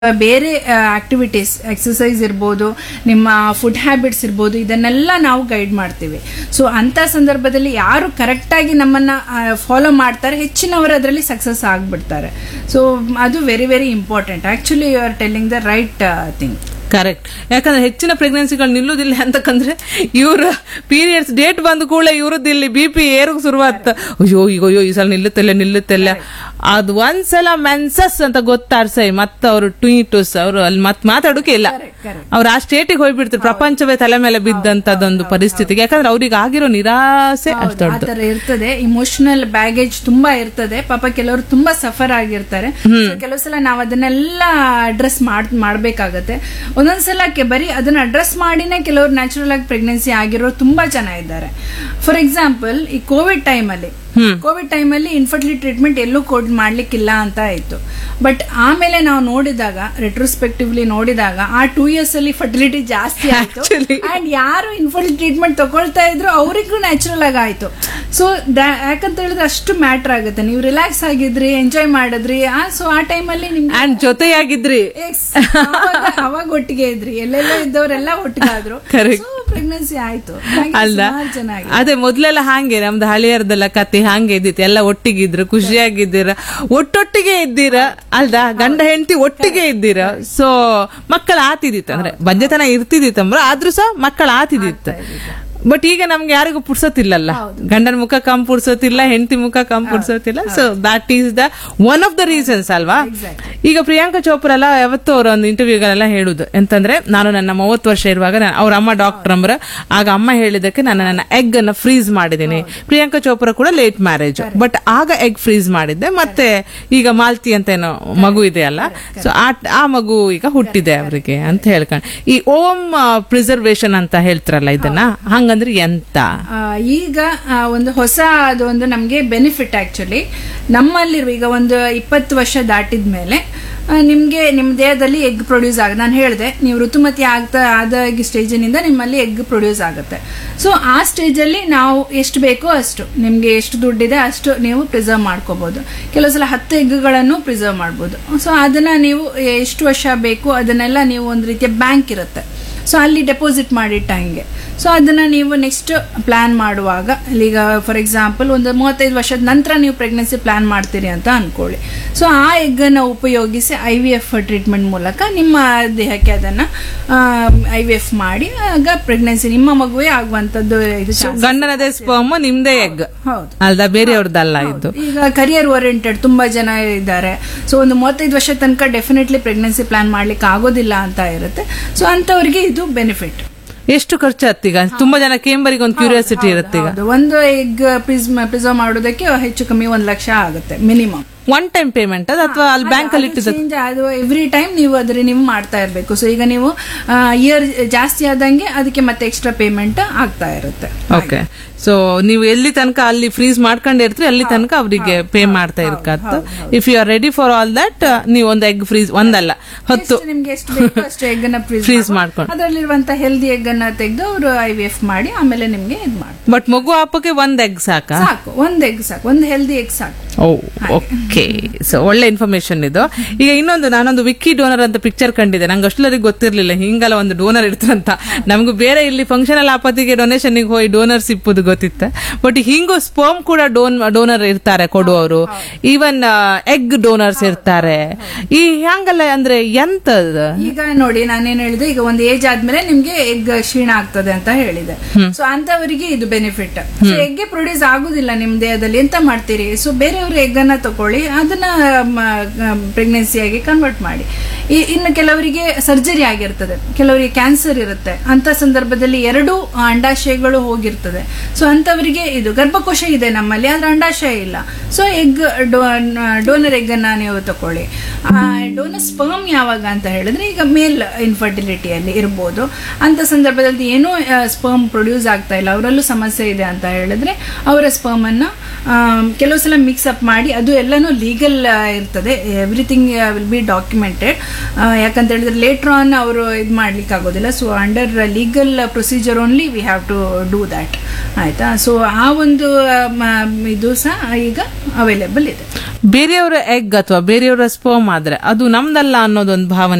ಬೇರೆ activities exercise ಇರ್ಬೋದು ನಿಮ್ಮ ಫುಡ್ ಹ್ಯಾಬಿಟ್ಸ್ ಇರ್ಬೋದು ಇದನ್ನೆಲ್ಲ ನಾವು ಗೈಡ್ ಮಾಡ್ತೀವಿ ಸೊ ಅಂತ ಸಂದರ್ಭದಲ್ಲಿ ಯಾರು ಕರೆಕ್ಟಾಗಿ ನಮ್ಮನ್ನ ಫಾಲೋ ಮಾಡ್ತಾರೆ ಹೆಚ್ಚಿನವರು ಅದರಲ್ಲಿ ಸಕ್ಸಸ್ ಆಗ್ಬಿಡ್ತಾರೆ ಸೊ ಅದು very very important actually you are telling the right thing correct ಯಾಕಂದ್ರೆ ಹೆಚ್ಚಿನ ಪ್ರೆಗ್ನೆನ್ಸಿಗಳು ನಿಲ್ಲುದಿಲ್ಲ ಅಂತಕಂದ್ರೆ ಇವ್ರ ಪೀರಿಯಡ್ಸ್ ಡೇಟ್ ಬಂದ ಕೂಡಲೇ ಇವ್ರದ್ದು ಇಲ್ಲಿ ಬಿ ಪಿ ಏರು ಶುರುವಾತ ಅಯ್ಯೋ ಈಗ ಅಯ್ಯೋ ಈ ಸಲ ನಿಲ್ಲುತ್ತಿಲ್ಲ ನಿಲ್ಲುತ್ತಿಲ್ಲ ಅದು ಒಂದ್ಸಲ ಮೆನ್ಸಸ್ ಅಂತ ಗೊತ್ತಾರ್ಸೈ ಮತ್ತ ಅವರು ಟ್ವೀಟುಸ್ ಅವರು ಅಲ್ಲಿ ಮತ್ ಮಾತಾಡೋಕೆ ಇಲ್ಲ ಅವ್ರು ಆ ಸ್ಟೇಟಿಗೆ ಹೋಗ್ಬಿಡ್ತಾರೆ ಪ್ರಪಂಚವೇ ತಲೆ ಮೇಲೆ ಬಿದ್ದಂತದೊಂದು ಪರಿಸ್ಥಿತಿಗೆ ಯಾಕಂದ್ರೆ ಅವ್ರಿಗೆ ಆಗಿರೋ ನಿರಾಸೆ ಅಷ್ಟು ಆ ದೊಡ್ಡದು ತರ ಇರ್ತದೆ ಇಮೋಷನಲ್ ಬ್ಯಾಗೇಜ್ ತುಂಬಾ ಇರ್ತದೆ ಪಾಪ ಕೆಲವರು ತುಂಬಾ ಸಫರ್ ಆಗಿರ್ತಾರೆ So, ಕೆಲವು ಸಲ ನಾವು ಅದನ್ನೆಲ್ಲ ಅಡ್ರೆಸ್ ಮಾಡ್ ಮಾಡ್ಬೇಕಾಗತ್ತೆ ಒಂದೊಂದ್ಸಲ ಕೆ- ಬರೀ ಅದನ್ನ ಅಡ್ರೆಸ್ ಮಾಡಿನೇ ಕೆಲವರು ನ್ಯಾಚುರಲ್ ಆಗಿ ಪ್ರೆಗ್ನೆನ್ಸಿ ಆಗಿರೋರು ತುಂಬಾ ಜನ ಇದ್ದಾರೆ ಫಾರ್ ಎಕ್ಸಾಂಪಲ್ ಈ ಕೋವಿಡ್ ಟೈಮಲ್ಲಿ ಕೋವಿಡ್ ಟೈಮಲ್ಲಿ ಇನ್ಫರ್ಟಿಲಿಟಿ ಟ್ರೀಟ್ಮೆಂಟ್ ಎಲ್ಲೂ ಕೊಡ್ ಮಾಡ್ಲಿಕ್ಕಿಲ್ಲ ಅಂತ ಆಯ್ತು ಬಟ್ ಆಮೇಲೆ ನಾವು ನೋಡಿದಾಗ ರೆಟ್ರೋಸ್ಪೆಕ್ಟಿವ್ಲಿ ನೋಡಿದಾಗ ಆ ಟೂ ಇಯರ್ಸ್ ಅಲ್ಲಿ ಫರ್ಟಿಲಿಟಿ ಜಾಸ್ತಿ ಆಯ್ತು Actually. ಅಂಡ್ ಯಾರು ಇನ್ಫರ್ಟಿಲಿಟಿ ಟ್ರೀಟ್ಮೆಂಟ್ ತಗೊಳ್ತಾ ಇದ್ರು ಅವರಿಗೂ ನ್ಯಾಚುರಲ್ ಆಗಿ ಆಯ್ತು ಸೊ ಯಾಕಂತ ಹೇಳಿದ್ರೆ ಅಷ್ಟು ಮ್ಯಾಟರ್ ಆಗುತ್ತೆ ನೀವು ರಿಲ್ಯಾಕ್ಸ್ ಆಗಿದ್ರಿ ಎಂಜಾಯ್ ಮಾಡಿದ್ರಿ ಆ ಸೊ ಆ ಟೈಮಲ್ಲಿ ನಿಮ್ಗೆ ಅಂಡ್ ಜೊತೆಯಾಗಿದ್ರಿ Yes, ಅವಾಗ ಅವಾಗ ಒಟ್ಟಿಗೆ ಇದ್ರಿ ಎಲ್ಲೆಲ್ಲೋ ಇದ್ದವರೆಲ್ಲ ಒಟ್ಟಿಗಾದ್ರು Correct. ಪ್ರೆಗ್ನೆನ್ಸಿ ಆಯ್ತು ಹಾಗೆ ಅಲ್ಲ ಸುಮಾರ್ ಜನ ಆಗಿದೆ. ಅದೇ ಮೊದ್ಲೆಲ್ಲ ಹಾಗೆ ನಮ್ದು ಹಳೆಯರ್ದೆಲ್ಲ ಕತೆ ಹಾಗೆ ಇದ್ದಿತ್ತು ಎಲ್ಲ ಒಟ್ಟಿಗಿದ್ರು ಖುಷಿಯಾಗಿದ್ದೀರ ಒಟ್ಟೊಟ್ಟಿಗೆ ಇದ್ದೀರ ಅಲ್ದ ಗಂಡ ಹೆಂಡತಿ ಒಟ್ಟಿಗೆ ಇದ್ದೀರ ಸೊ ಮಕ್ಕಳ ಆತಿದಿತ್ತು ಅಂದ್ರೆ ಬಂಜೆತನ ಇರ್ತಿದಿತ್ತಂಬ್ರ ಆದ್ರೂ ಸಹ ಮಕ್ಕಳ ಆತಿದಿತ್ತು ಬಟ್ ಈಗ ನಮ್ಗೆ ಯಾರಿಗೂ ಪುಡ್ಸೋತಿಲ್ಲಲ್ಲ ಗಂಡನ ಮುಖ ಕಮ್ ಪುಡ್ಸೋತಿಲ್ಲ ಹೆಂಡತಿ ಮುಖ ಕಮ್ ಪುಡ್ಸೋತಿಲ್ಲ so that is the one of the reasons ಅಲ್ವಾ ಈಗ ಪ್ರಿಯಾಂಕಾ ಚೋಪ್ರಾ ಎಲ್ಲ ಯಾವತ್ತೂ ಅವರ ಒಂದು ಇಂಟರ್ವ್ಯೂಗಳೆಲ್ಲ ಹೇಳುದು ಎಂತಂದ್ರೆ ನಾನು ನನ್ನ ಮೂವತ್ತು ವರ್ಷ ಇರುವಾಗ ನಾನು- ಅವ್ರ ಅಮ್ಮ ಡಾಕ್ಟರ್ ಅಂಬ್ರ ಆಗ ಅಮ್ಮ ಹೇಳಿದಕ್ಕೆ ನಾನು ನನ್ನ ಎಗ್ ಅನ್ನ ಫ್ರೀಸ್ ಮಾಡಿದ್ದೀನಿ ಪ್ರಿಯಾಂಕಾ ಚೋಪ್ರಾ ಕೂಡ ಲೇಟ್ ಮ್ಯಾರೇಜ್ ಬಟ್ ಆಗ ಎಗ್ ಫ್ರೀಸ್ ಮಾಡಿದ್ದೆ ಮತ್ತೆ ಈಗ ಮಾಲ್ತಿ ಅಂತ ಏನೋ ಮಗು ಇದೆ ಅಲ್ಲ ಸೊ ಆ ಮಗು ಈಗ ಹುಟ್ಟಿದೆ ಅವರಿಗೆ ಅಂತ ಹೇಳ್ಕೊಂಡು ಈ ಓಮ್ ಪ್ರಿಸರ್ವೇಶನ್ ಅಂತ ಹೇಳ್ತಾರಲ್ಲ ಇದನ್ನ ಹಂಗಂದ್ರೆ ಎಂತ ಆ, ಈಗ ಆ, ಒಂದು ಹೊಸ ಅದು ಒಂದು ನಮಗೆ ಬೆನಿಫಿಟ್ ಆಕ್ಚುಲಿ ನಮ್ಮಲ್ಲಿರುವ ಈಗ ಒಂದು ಇಪ್ಪತ್ತು ವರ್ಷ ದಾಟಿದ ಮೇಲೆ ನಿಮಗೆ ನಿಮ್ಮ ದೇಹದಲ್ಲಿ ಎಗ್ ಪ್ರೊಡ್ಯೂಸ್ ಆಗ ನಾನು ಹೇಳಿದೆ ನೀವು ಋತುಮತಿ ಆಗ್ತಾ ಆದ ಸ್ಟೇಜಿನಿಂದ ನಿಮ್ಮಲ್ಲಿ ಎಗ್ ಪ್ರೊಡ್ಯೂಸ್ ಆಗುತ್ತೆ ಸೊ ಆ ಸ್ಟೇಜಲ್ಲಿ ನಾವು ಎಷ್ಟು ಬೇಕೋ ಅಷ್ಟು ನಿಮಗೆ ಎಷ್ಟು ದುಡ್ಡಿದೆ ಅಷ್ಟು ನೀವು ಪ್ರಿಸರ್ವ್ ಮಾಡ್ಕೋಬಹುದು ಕೆಲವು ಸಲ ಹತ್ತು ಎಗ್ಗಳನ್ನು ಪ್ರಿಸರ್ವ್ ಮಾಡ್ಬೋದು ಸೊ ಅದನ್ನ ನೀವು ಎಷ್ಟು ವರ್ಷ ಬೇಕು ಅದನ್ನೆಲ್ಲ ನೀವು ಒಂದು ರೀತಿಯ ಬ್ಯಾಂಕ್ ಇರುತ್ತೆ ಸೊ ಅಲ್ಲಿ ಡೆಪಾಸಿಟ್ ಮಾಡಿಟ್ಟಂಗೆ ಸೊ ಅದನ್ನ ನೀವು ನೆಕ್ಸ್ಟ್ ಪ್ಲಾನ್ ಮಾಡುವಾಗ ಈಗ ಫಾರ್ ಎಕ್ಸಾಂಪಲ್ ಒಂದು ಮೂವತ್ತೈದು ವರ್ಷದ ನಂತರ ನೀವು ಪ್ರೆಗ್ನೆನ್ಸಿ ಪ್ಲಾನ್ ಮಾಡ್ತೀರಿ ಅಂತ ಅನ್ಕೊಳ್ಳಿ ಸೊ ಆ ಎಗ್ಗನ್ನು ಉಪಯೋಗಿಸಿ ಐ ವಿ ಎಫ್ ಟ್ರೀಟ್ಮೆಂಟ್ ಮೂಲಕ ನಿಮ್ಮ ದೇಹಕ್ಕೆ ಅದನ್ನ ಐ ವಿ ಎಫ್ ಮಾಡಿ ಆಗ ಪ್ರೆಗ್ನೆನ್ಸಿ ನಿಮ್ಮ ಮಗುವೇ ಆಗುವಂತದ್ದು ಇದು chances ಗಂಡನದೇ ಸ್ಪರ್ಮ್ ನಿಮ್ದೇ ಎಗ್ ಹೌದು ಅಲ್ದ ಬೇರೆಯವ್ರದ್ದಲ್ಲ ಇದು ಈಗ ಕರಿಯರ್ ಓರಿಯೆಂಟೆಡ್ ತುಂಬಾ ಜನ ಇದ್ದಾರೆ ಸೊ ಒಂದು ಮೂವತ್ತೈದು ವರ್ಷ ತನಕ ಡೆಫಿನೆಟ್ಲಿ ಪ್ರೆಗ್ನೆನ್ಸಿ ಪ್ಲಾನ್ ಮಾಡ್ಲಿಕ್ಕೆ ಆಗೋದಿಲ್ಲ ಅಂತ ಇರುತ್ತೆ ಸೊ ಅಂತವರಿಗೆ ಇದು ಬೆನಿಫಿಟ್ ಎಷ್ಟು ಖರ್ಚಾತ್ ಈಗ ತುಂಬಾ ಜನ ಕೇಂಬರಿಗೆ ಒಂದು ಕ್ಯೂರಿಯಾಸಿಟಿ ಇರುತ್ತೆ ಈಗ ಹೌದು ಒಂದು ಎಗ್ ಪ್ರಿಸರ್ವ್ ಮಾಡೋದಕ್ಕೆ ಹೆಚ್ಚು ಕಮ್ಮಿ ಒಂದ್ ಲಕ್ಷ ಆಗುತ್ತೆ ಮಿನಿಮಮ್ ಒನ್ ಟೈಮ್ ಪೇಮೆಂಟ್ ಅದು ಅಥವಾ ಅಲ್ಲಿ ಬ್ಯಾಂಕ್ ಅಲ್ಲಿ ಇಟ್ಟಿದ್ದ ಚೇಂಜ್ ಅದು ಎವ್ರಿ ಟೈಮ್ ನೀವು ಅದ್ರ ನೀವು ಮಾಡ್ತಾ ಇರಬೇಕು ಸೊ ಈಗ ನೀವು ಇಯರ್ ಜಾಸ್ತಿ ಆದಂಗೆ ಅದಕ್ಕೆ ಮತ್ತೆ ಎಕ್ಸ್ಟ್ರಾ ಪೇಮೆಂಟ್ ಆಗ್ತಾ ಇರುತ್ತೆ ಓಕೆ ಸೊ ನೀವು ಎಲ್ಲಿ ತನಕ ಅಲ್ಲಿ ಫ್ರೀಸ್ ಮಾಡ್ಕೊಂಡಿರ್ತೀರಿ ಅಲ್ಲಿ ತನಕ ಅವರಿಗೆ ಪೇ ಮಾಡ್ತಾ ಇರ್ಕತ್ತ if you are ready for all that ನೀವು ಒಂದು ಎಗ್ ಫ್ರೀಸ್ ಒಂದಲ್ಲ ಹತ್ತು ಎಷ್ಟು ನಿಮ್ಗೆ ಎಷ್ಟು ಬೇಕೋ ಅಷ್ಟು ಎಗ್ ಅನ್ನ Freeze ಮಾಡ್ಕೊಂಡು. ಅದರಲ್ಲಿರುವಂತ ಹೆಲ್ದಿ ಎಗ್ ಅನ್ನ ತೆಗೆದು ಅವರು ಐ ವಿ ಎಫ್ ಮಾಡಿ ಆಮೇಲೆ ನಿಮ್ಗೆ ಇದು ಮಾಡಿ ಬಟ್ ಮಗು ಹಾಪಕ್ಕೆ ಒಂದ್ ಎಗ್ ಸಾಕಾ ಸಾಕು ಒಂದ್ ಎಗ್ ಸಾಕು ಒಂದ್ ಹೆಲ್ದಿ ಎಗ್ ಸಾಕು ಓ ಓಕೆ ಸೊ ಒಳ್ಳೆ ಇನ್ಫಾರ್ಮೇಶನ್ ಇದು ಈಗ ಇನ್ನೊಂದು ನಾನೊಂದು ವಿಕ್ಕಿ ಡೋನರ್ ಅಂತ ಪಿಕ್ಚರ್ ಕಂಡಿದ್ದೆ ನಂಗೆ ಅಷ್ಟಲರಿಗೆ ಗೊತ್ತಿರ್ಲಿಲ್ಲ ಹಿಂಗಲ್ಲ ಒಂದು ಡೋನರ್ ಇಡ್ತಾರಂತ ನಮಗೂ ಬೇರೆ ಇಲ್ಲಿ ಫಂಕ್ಷನಲ್ ಆಪತ್ತಿಗೆ ಡೊನೇಷನ್ ಹೋಗಿ ಡೋನರ್ ಸಿಪ್ಪುದು ಗೊತ್ತಿತ್ತು ಬಟ್ ಹಿಂಗೂ ಸ್ಪರ್ಮ್ ಕೂಡ ಡೋನ್ ಡೋನರ್ ಇರ್ತಾರೆ ಕೊಡುವವರು ಈವನ್ ಎಗ್ ಡೋನರ್ಸ್ ಇರ್ತಾರೆ ಈ ಹಂಗಲ್ಲ ಅಂದ್ರೆ ಎಂತದ ಈಗ ನೋಡಿ ನಾನೇನ್ ಹೇಳಿದೆ ಈಗ ಒಂದು ಏಜ್ ಆದ್ಮೇಲೆ ನಿಮ್ಗೆ ಎಗ್ ಕ್ಷೀಣ ಆಗ್ತದೆ ಅಂತ ಹೇಳಿದೆ ಸೊ ಅಂತವರಿಗೆ ಇದು ಬೆನಿಫಿಟ್ ಸೊ ಎಗ್ಗೆ ಪ್ರೊಡ್ಯೂಸ್ ಆಗುದಿಲ್ಲ ನಿಮ್ ದೇಹದಲ್ಲಿ ಎಂತ ಮಾಡ್ತೀರಿ ಸೊ ಬೇರೆಯವರು ಎಗ್ ಅನ್ನ ತಕೊಳ್ಳಿ ಅದನ್ನ ಪ್ರೆಗ್ನೆನ್ಸಿಯಾಗಿ ಕನ್ವರ್ಟ್ ಮಾಡಿ ಈ- ಇನ್ನು ಕೆಲವರಿಗೆ ಸರ್ಜರಿ ಆಗಿರ್ತದೆ ಕೆಲವರಿಗೆ ಕ್ಯಾನ್ಸರ್ ಇರುತ್ತೆ ಅಂತ ಸಂದರ್ಭದಲ್ಲಿ ಎರಡು ಅಂಡಾಶಯಗಳು ಹೋಗಿರ್ತದೆ ಸೊ ಅಂತವರಿಗೆ ಇದು ಗರ್ಭಕೋಶ ಇದೆ ನಮ್ಮಲ್ಲಿ ಆದ್ರೆ ಅಂಡಾಶಯ ಇಲ್ಲ ಸೊ ಎಗ್ ಡೋನರ್ ಎಗ್ ಅನ್ನ ನೀವು ತಕೊಳ್ಳಿ ಡೋನರ್ ಸ್ಪರ್ಮ್ ಯಾವಾಗ ಅಂತ ಹೇಳಿದ್ರೆ ಈಗ ಮೇಲ್ ಇನ್ಫರ್ಟಿಲಿಟಿಯಲ್ಲಿ ಇರ್ಬೋದು ಅಂತ ಸಂದರ್ಭದಲ್ಲಿ ಏನೂ ಸ್ಪರ್ಮ್ ಪ್ರೊಡ್ಯೂಸ್ ಆಗ್ತಾ ಇಲ್ಲ ಅವರಲ್ಲೂ ಸಮಸ್ಯೆ ಇದೆ ಅಂತ ಹೇಳಿದ್ರೆ ಅವರ ಸ್ಪರ್ಮ್ ಅನ್ನ ಆಮ್, ಕೆಲವು ಸಲ ಮಿಕ್ಸ್ ಅಪ್ ಮಾಡಿ ಅದು ಎಲ್ಲಾನು ಲೀಗಲ್ ಇರ್ತದೆ ಎವ್ರಿಥಿಂಗ್ ವಿಲ್ ಬಿ ಡಾಕ್ಯುಮೆಂಟೆಡ್ ಯಾಕಂತ ಹೇಳಿದ್ರೆ ಲೇಟರ್ ಆನ್ ಅವರು ಇದು ಮಾಡ್ಲಿಕ್ಕೆ ಆಗೋದಿಲ್ಲ so under legal procedure only we have to do that ಆಯ್ತಾ ಸೊ ಆ ಒಂದು ಆ, ಮ- ಇದು ಸಹ ಈಗ ಅವೈಲೇಬಲ್ ಇದೆ ಬೇರೆಯವರ ಎಗ್ ಅಥವಾ ಬೇರೆಯವರ ಸ್ಪರ್ಮ್ ಆದ್ರೆ ಅದು ನಮ್ದಲ್ಲ ಅನ್ನೋದೊಂದು ಭಾವನೆ